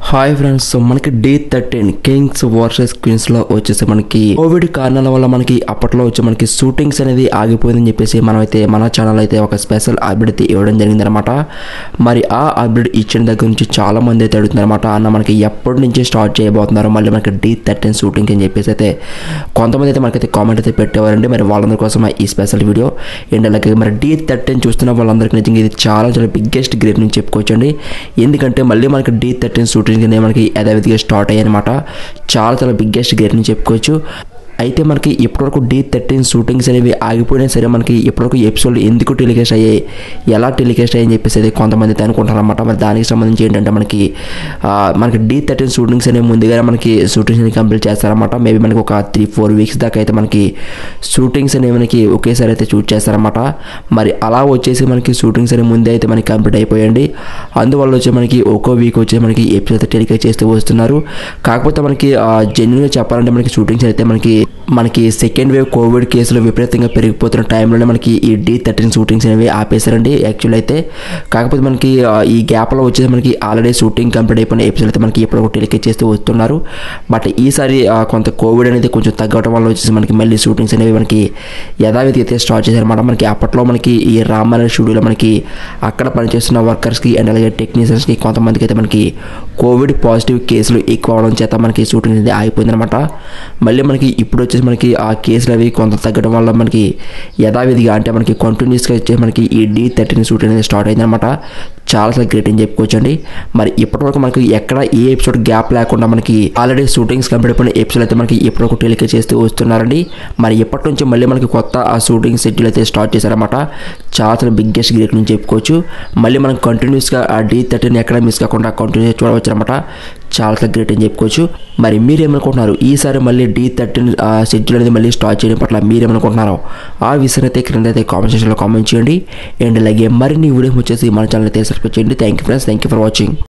hi friends so మనకి day thirteen kings versus queens లో వచ్చేసి మనకి కోవిడ్ కారణాల వల్ల మనకి అప్పట్లో వచ్చి మనకి షూటింగ్స్ అనేది ఆగిపోయిందని చెప్పేసి మనం అయితే మన ఛానల్ అయితే ఒక స్పెషల్ అప్డేట్ అయితే ఇవ్వడం జరిగింది అనమాట మరి ఆ అప్డేట్ ఇచ్చిన దగ్గర నుంచి చాలా మంది అయితే అడుగుతున్నారు అనమాట అన్న మనకి ఎప్పటి నుంచి స్టార్ట్ చేయబోతున్నారు మళ్ళీ మనకి డే థర్టీన్ షూటింగ్ అని చెప్పేసి అయితే కొంతమంది అయితే మనకైతే కామెంట్ అయితే పెట్టేవారండి మరి వాళ్ళందరి కోసం ఈ స్పెషల్ వీడియో అండ్ అలాగే మరి డే థర్టీన్ చూస్తున్న వాళ్ళందరికీ నిజంగా ఇది చాలా చాలా బిగ్గెస్ట్ గ్రేట్ నుంచి చెప్పుకోవచ్చండి ఎందుకంటే మళ్ళీ మనకి డే థర్టీన్ షూటింగ్ అనేది మనకి యథావిధిగా స్టార్ట్ అయ్యాయి అనమాట చాలా చాలా బిగ్గెస్ట్ గ్రేట్ నుంచి చెప్పుకోవచ్చు అయితే మనకి ఇప్పటివరకు డే థర్టీన్ షూటింగ్స్ అనేవి ఆగిపోయినా సరే మనకి ఇప్పటివరకు ఎపిసోడ్ ఎందుకు టెలికాస్ట్ అయ్యాయి ఎలా టెలికాస్ట్ అయ్యాయని చెప్పేసి అయితే కొంతమంది అయితే అనుకుంటారన్నమాట మరి దానికి సంబంధించి ఏంటంటే మనకి ఆ, మనకి డే థర్టీన్ షూటింగ్స్ అనేవి ముందుగానే మనకి షూటింగ్స్ అనేవి కంప్లీట్ చేస్తారన్నమాట మేబీ మనకి ఒక త్రీ ఫోర్ వీక్స్ దాకా అయితే మనకి షూటింగ్స్ అనేవి మనకి ఒకేసారి అయితే షూట్ చేస్తారన్నమాట మరి అలా వచ్చేసి మనకి షూటింగ్స్ అనేవి ముందే అయితే మనకి కంప్లీట్ అయిపోయండి అందువల్ల వచ్చి మనకి ఒక్కో వీక్ వచ్చి మనకి ఎపిసోడ్ అయితే టెలికాస్ట్ చేస్తూ వస్తున్నారు కాకపోతే మనకి జెన్యున్గా చెప్పాలంటే మనకి షూటింగ్స్ అయితే మనకి మనకి సెకండ్ వేవ్ కోవిడ్ కేసులు విపరీతంగా పెరిగిపోతున్న టైంలోనే మనకి ఈ డి థర్టీన్ షూటింగ్స్ అనేవి ఆపేశారండి యాక్చువల్ అయితే కాకపోతే మనకి ఆ, ఈ గ్యాప్లో వచ్చేసి మనకి ఆల్రెడీ షూటింగ్ కంప్లీట్ అయిపోయిన ఎపిసోడ్ అయితే మనకి ఇప్పుడు టెలికేట్ చేస్తూ వస్తున్నారు బట్ ఈసారి ఆ, కొంత కోవిడ్ అనేది కొంచెం తగ్గడం వల్ల వచ్చేసి మనకి మళ్ళీ షూటింగ్స్ అనేవి మనకి యథావిధి అయితే స్టార్ట్ చేశారన్నమాట మనకి అప్పట్లో మనకి ఈ రామాయణ స్టూడియోలో మనకి అక్కడ పనిచేస్తున్న వర్కర్స్కి అండ్ అలాగే టెక్నీషియన్స్కి కొంతమందికి అయితే మనకి కోవిడ్ పాజిటివ్ కేసులు ఎక్కువ అవడం చేత మనకి షూటింగ్ అనేది ఆగిపోయిందనమాట మళ్ళీ మనకి ఇప్పుడు వచ్చేసి మనకి ఆ కేసులు అవి కొంత తగ్గడం వల్ల మనకి యథావిధిగా అంటే మనకి కంటిన్యూస్గా వచ్చేసి మనకి ఈ డి థర్టీన్ షూటింగ్ అనేది స్టార్ట్ అయిందనమాట చాలా చాలా గ్రేట్ అని చెప్పుకోవచ్చు అండి మరి ఇప్పటివరకు మనకి ఎక్కడ ఏ ఎపిసోడ్ గ్యాప్ లేకుండా మనకి ఆల్రెడీ షూటింగ్స్ కంప్లీట్ అయిపోయిన ఎపిసోడ్ అయితే మనకి ఇప్పటివరకు టెలికే చేస్తూ వస్తున్నారండి మరి ఇప్పటి నుంచి మళ్ళీ మనకి కొత్త ఆ షూటింగ్ షెడ్యూల్ అయితే స్టార్ట్ చేశారన్నమాట చాలా చాలా బిగ్గెస్ట్ గ్రేట్ నుంచి చెప్పుకోవచ్చు మళ్ళీ మనం కంటిన్యూస్గా ఆ డి థర్టీన్ ఎక్కడ మిస్ కాకుండా కంటిన్యూస్ చూడవచ్చు అనమాట చాలా చాలా గ్రేట్ అని చెప్పుకోవచ్చు మరి మీరేమనుకుంటున్నారు ఈసారి మళ్ళీ డి థర్టీన్ షెడ్యూల్ అనేది మళ్ళీ స్టార్ట్ చేయడం పట్ల మీరేమనుకుంటున్నారో ఆ విషయం అయితే క్రింద అయితే కామెంట్ సెక్షన్లో కామెంట్ చేయండి అండ్ అలాగే మరిన్ని వీడియోస్ వచ్చేసి మన ఛానల్ అయితే సబ్స్క్రైబ్ చేయండి thank you friends thank you for watching